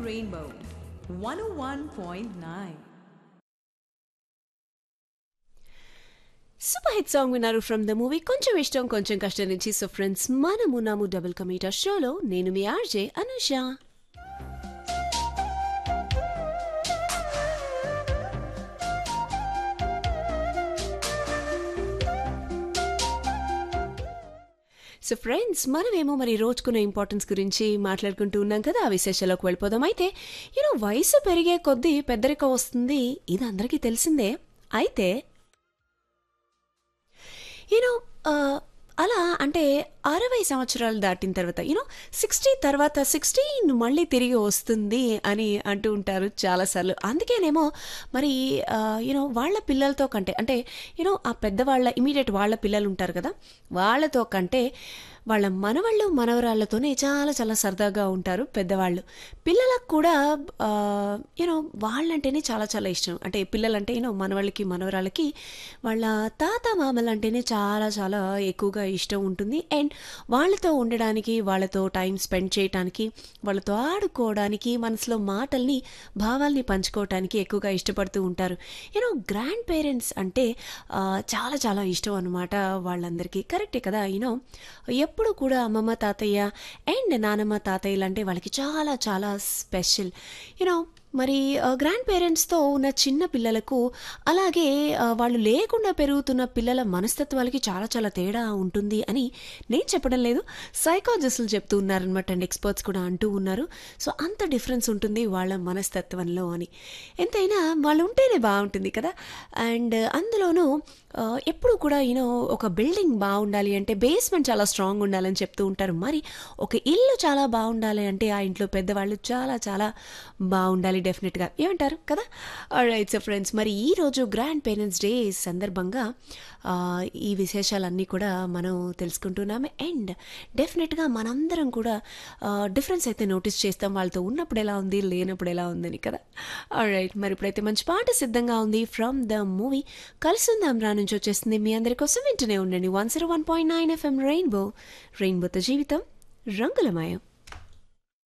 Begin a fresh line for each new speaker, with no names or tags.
Rainbow 101.9.
Super hit song విన్నారు from the movie కొంచెం ఇష్టం కొంచెం కష్టం నుంచి సో ఫ్రెండ్స్ మనము నాము డబుల్ కమీటర్ షోలో నేను మీ ఆర్జే అనుష సో ఫ్రెండ్స్ మనమేమో మరి రోజుకున్న ఇంపార్టెన్స్ గురించి మాట్లాడుకుంటూ ఉన్నాం కదా ఆ విశేషాలకు వెళ్ళిపోదాం అయితే యూనో వయసు పెరిగే కొద్దీ పెద్దరికం వస్తుంది ఇది అందరికీ తెలిసిందే అయితే యూనో అలా అంటే అరవై సంవత్సరాలు దాటిన తర్వాత యూనో సిక్స్టీ తర్వాత సిక్స్టీన్ మళ్ళీ తిరిగి వస్తుంది అని అంటూ ఉంటారు చాలాసార్లు అందుకేనేమో మరి యూనో వాళ్ళ పిల్లలతో కంటే అంటే యూనో ఆ పెద్దవాళ్ళ ఇమీడియట్ వాళ్ళ పిల్లలు ఉంటారు కదా వాళ్ళతో కంటే వాళ్ళ మనవాళ్ళు మనవరాళ్ళతోనే చాలా చాలా సరదాగా ఉంటారు పెద్దవాళ్ళు పిల్లలకు కూడా యూనో వాళ్ళంటేనే చాలా చాలా ఇష్టం అంటే పిల్లలంటే యూనో మనవాళ్ళకి మనవరాళ్ళకి వాళ్ళ తాత మామలు అంటేనే చాలా చాలా ఎక్కువగా ఇష్టం ఉంటుంది అండ్ వాళ్ళతో ఉండడానికి వాళ్ళతో టైం స్పెండ్ చేయటానికి వాళ్ళతో ఆడుకోవడానికి మనసులో మాటల్ని భావాల్ని పంచుకోవటానికి ఎక్కువగా ఇష్టపడుతూ ఉంటారు యూనో గ్రాండ్ పేరెంట్స్ అంటే చాలా చాలా ఇష్టం అనమాట వాళ్ళందరికీ కరెక్టే కదా యూనో ఎప్పుడు కూడా అమ్మమ్మ తాతయ్య అండ్ నానమ్మ తాతయ్యలు అంటే వాళ్ళకి చాలా చాలా స్పెషల్ యూనో మరి గ్రాండ్ పేరెంట్స్తో ఉన్న చిన్న పిల్లలకు అలాగే వాళ్ళు లేకుండా పెరుగుతున్న పిల్లల మనస్తత్వాలకి చాలా చాలా తేడా ఉంటుంది అని నేను చెప్పడం లేదు సైకాలజిస్టులు చెప్తూ ఉన్నారనమాట అండ్ ఎక్స్పర్ట్స్ కూడా అంటూ ఉన్నారు సో అంత డిఫరెన్స్ ఉంటుంది వాళ్ళ మనస్తత్వంలో అని ఎంతైనా వాళ్ళు ఉంటేనే బాగుంటుంది కదా అండ్ అందులోనూ ఎప్పుడు కూడా యూనో ఒక బిల్డింగ్ బాగుండాలి అంటే బేస్మెంట్ చాలా స్ట్రాంగ్ ఉండాలని చెప్తూ ఉంటారు మరి ఒక ఇల్లు చాలా బాగుండాలి అంటే ఆ ఇంట్లో పెద్దవాళ్ళు చాలా చాలా బాగుండాలి డెఫినెట్గా ఏమంటారు కదా రైట్ సో ఫ్రెండ్స్ మరి ఈరోజు గ్రాండ్ పేరెంట్స్ డే సందర్భంగా ఈ విశేషాలన్నీ కూడా మనం తెలుసుకుంటున్నాము అండ్ డెఫినెట్గా మనందరం కూడా డిఫరెన్స్ అయితే నోటీస్ చేస్తాం వాళ్ళతో ఉన్నప్పుడు ఎలా ఉంది లేనప్పుడు ఎలా ఉందని కదా రైట్ మరి ఇప్పుడైతే మంచి పాట సిద్ధంగా ఉంది ఫ్రమ్ ద మూవీ కలుసుందాం రా నుంచి వచ్చేస్తుంది మీ అందరి కోసం వింటూనే ఉండండి one zero one point nine FM rainbow రెయిన్బోతో జీవితం రంగులమయం